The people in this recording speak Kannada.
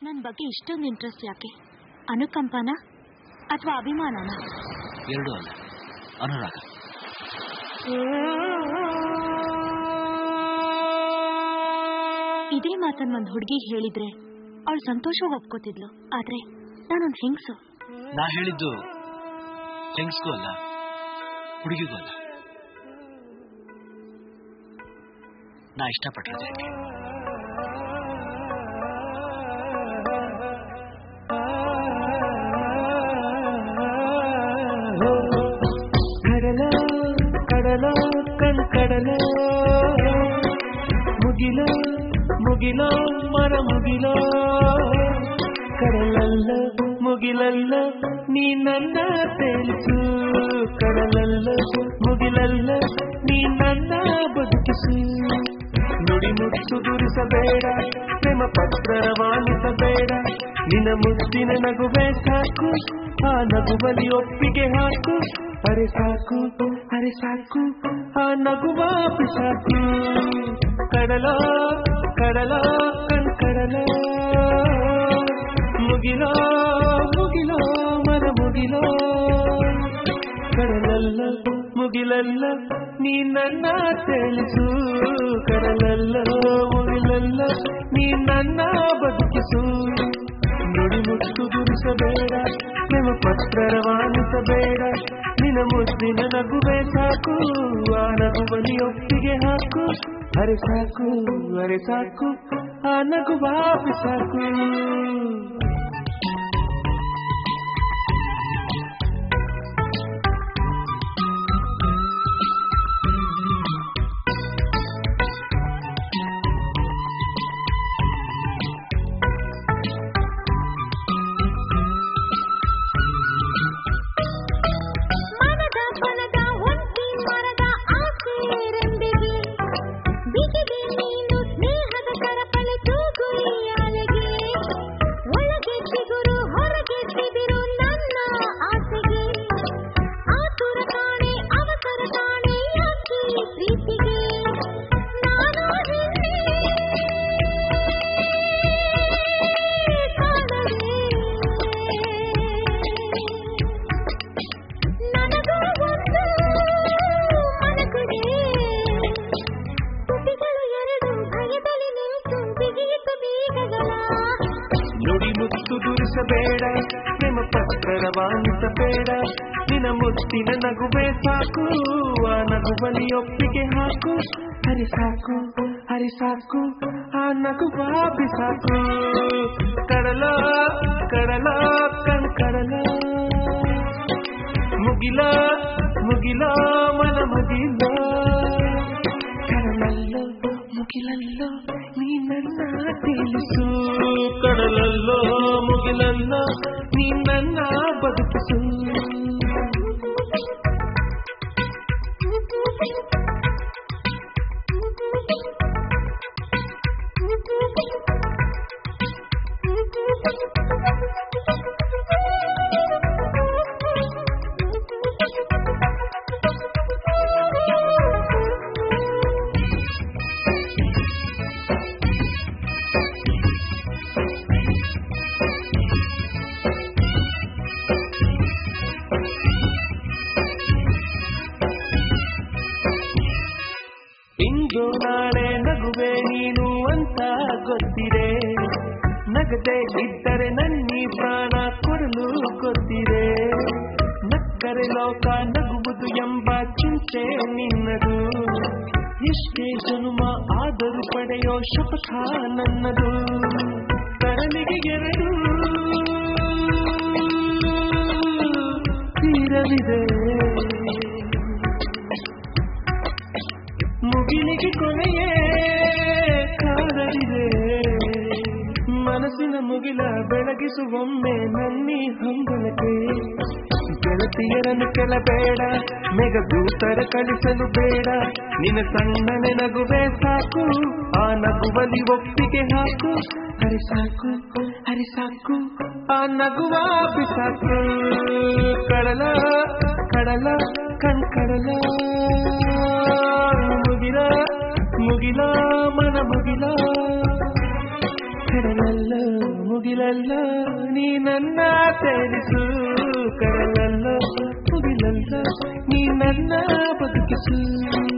ನನ್ನ ಬಗ್ಗೆ ಇಷ್ಟೊಂದು ಇಂಟ್ರೆಸ್ಟ್ ಯಾಕೆ ಅನುಕಂಪನ ಅಥವಾ ಅಭಿಮಾನನ ಎರಡೂ ಅಲ್ಲ ಅನುರಾಗ ಇದೇ ಮಾತನ್ನ ಒಂದು ಹುಡುಗಿಗೆ ಹೇಳಿದ್ರೆ ಅವಳು ಸಂತೋಷವಾಗಿ ಒಪ್ಕೋತಿದ್ಲು ಆದ್ರೆ ನಾನೊಂದು ಹೆಂಗ್ಸು ನಾ ಹೇಳಿದ್ದು ಹೆಂಗ್ಸ್ಗೂ ಅಲ್ಲ ಹುಡುಗಿಗೂ ಅಲ್ಲ ನಾ ಇಷ್ಟಪಟ್ಟಿರೋದು ಯಾಕೆ ಕಡಲ ಕಡಲ ಕಣ್ ಕಡಲ ಮುಗಿಲ ಮುಗಿಲ ಮರ ಮುಗಿಲ ಕಡಲಲ್ಲ ಮುಗಿಲಲ್ಲ ನೀ ನನ್ನ ತಿಳಿಸು ಕಡಲಲ್ಲ ಮುಗಿಲಲ್ಲ ನೀ ನನ್ನ ಬದುಕಿಸು ನುಡಿ ಮುತ್ತು ದುರಿಸಬೇಡ ಪ್ರೇಮ ಪತ್ರವಾನಿಸಬೇಡ ನಿನ್ನ ಮುತ್ತಿನ ನಗುವೆ ಸಾಕು ಆ ನಗುವಲಿ ಒಪ್ಪಿಗೆ ಹಾಕು ಅರೆ ಸಾಕು ಅರೆ ಸಾಕು ಆ ನಗುವ ಸಾಕು ಕಡಲ ಕಡಲ ಕಣ್ ಕಡಲ ಮುಗಿಲ ಮುಗಿಲ ಮರ ಮುಗಿಲ ಕಡಲಲ್ಲ ಮುಗಿಲಲ್ಲ ನೀ ನನ್ನ ತಿಳಿಸು ಕಡಲಲ್ಲ ಮುಗಿಲಲ್ಲ ನೀ ನನ್ನ ಬದುಕಿಸು ನುಡಿ ಮುತ್ತು ಗುರಿಸಬೇಡ ನಿಮ್ಮ ಪತ್ರ ರವಾನಿಸಬೇಡ ನಿನ್ನ ಮುದ್ದಿನ ನಗುವೆ ಸಾಕು ಆ ನಗುವಲಿ ಒಪ್ಪಿಗೆ ಹಾಕು ಅರೆ ಸಾಕು ಅರೆ ಸಾಕು ಆ ನಗುವ ಸಾಕು ಮನದ ಕೊನದ ಒಂಟಿ ಮರದ ಆಸೆ ರೆಂಬೆಗೆ ಬಿಗಿಗೆ ನೀನು ಸ್ನೇಹದ ಸರಪಳಿ ತೂಗು ಈ ಅಲೆಗೆ ಒಳಗೆ ಚಿಗುರು ಹೊರಗೆ ಚಿಗುರು ನನ್ನ ಆಸೆಗೆ ಆತುರ ಕಾಣೆ ಅವಸರ ಕಾಣೆ ಯಾಕೆ ಈ ಪ್ರೀತಿಗೆ ನಾನು ಹೆಣ್ಣೆ ಕಾಣದೆ ನನಗೂ ಒಂದು ಮನಕುಡೆ ತುಟಿಗಳು ಎರಡು ಭಯದಲ್ಲಿ ನಿಂತು ಬಿಗಿಯಿತು ಬೀಗಗಳ ನುಡಿ ಮುತ್ತು ದುರಿಸಬೇಡ ನಿಮ್ಮ ಪತ್ರ ರವಾನಿಸಬೇಡ ನಿನ್ನ ಮುತ್ತಿನ ನಗುವೆ ಸಾಕು ಆ ನಗುವಲಿ ಒಪ್ಪಿಗೆ ಹಾಕು ಹರಿ ಸಾಕು ಹರಿ ಸಾಕು ಆ ನಗುವ ಬಿಸಾಕು ಕಡಲ ಕಡಲ ಕಣ್ ಕಡಲ ಮುಗಿಲ ಮುಗಿಲ ಮನ ಮುಗಿಲ ಕಡಲಲ್ಲ ಮುಗಿಲಲ್ಲ ನೀ ನನ್ನ ತಿಳಿಸು ಕಡಲಲ್ಲೋ ಮುಗಿಲಲ್ಲ ನೀ ನನ್ನ ಬದುಕಿಸು ಇಂದು ನಾಳೆ ನಗುವೆ ನೀನು ಅಂತ ಗೊತ್ತಿದೆ ನಗದೆ ಇದ್ದರೆ ನನ್ನಿ ಪ್ರಾಣ ಕೊಡಲು ಗೊತ್ತಿದೆ ನಕ್ಕರೆ ಲೋಕ ನಗುವುದು ಎಂಬ ಚಿಂತೆ ನಿನ್ನದು ಎಷ್ಟೇ ಜನ್ಮ ಆದರೂ ಪಡೆಯೋ ಶಪಥ ನನ್ನದು ತರಲಿಗೆ ಎರಡು ತೀರವಿದೆ ಮುಗಿಲಿಗೆ ಕೊನೆಯೇ ಕಾದರಿದೆ ಮನಸ್ಸಿನ ಮುಗಿಲ ಬೆಳಗಿಸುವೊಮ್ಮೆ ನನ್ನಿ ಹಂಬಲಕ್ಕೆ ಗೆಳತಿಯರನ್ನು ಕೆಲಬೇಡ ಮೆಗದೂತರ ಕಳಿಸಲು ಬೇಡ ನಿನ್ನ ಸಣ್ಣನೆ ನಗುವೆ ಸಾಕು ಆ ನಗುವಲಿ ಒಪ್ಪಿಗೆ ಹಾಕು ಹರಿ ಸಾಕು ಹರಿ ಸಾಕು ಆ ನಗುವ ಬಿಸಾಕು ಕಡಲ ಕಡಲ ಕಣ್ ಕಡಲ ಮುಗಿಲ ಮುಗಿಲ ಮನ ಮುಗಿಲ ಕಡಲಲ್ಲೋ ಮುಗಿಲಲ್ಲೋ ನೀ ನನ್ನ ಸೇರಿಸು ಕಡಲಲ್ಲೋ ಮುಗಿಲಲ್ಲೋ ನೀ ನನ್ನ ಬದುಕಿಸು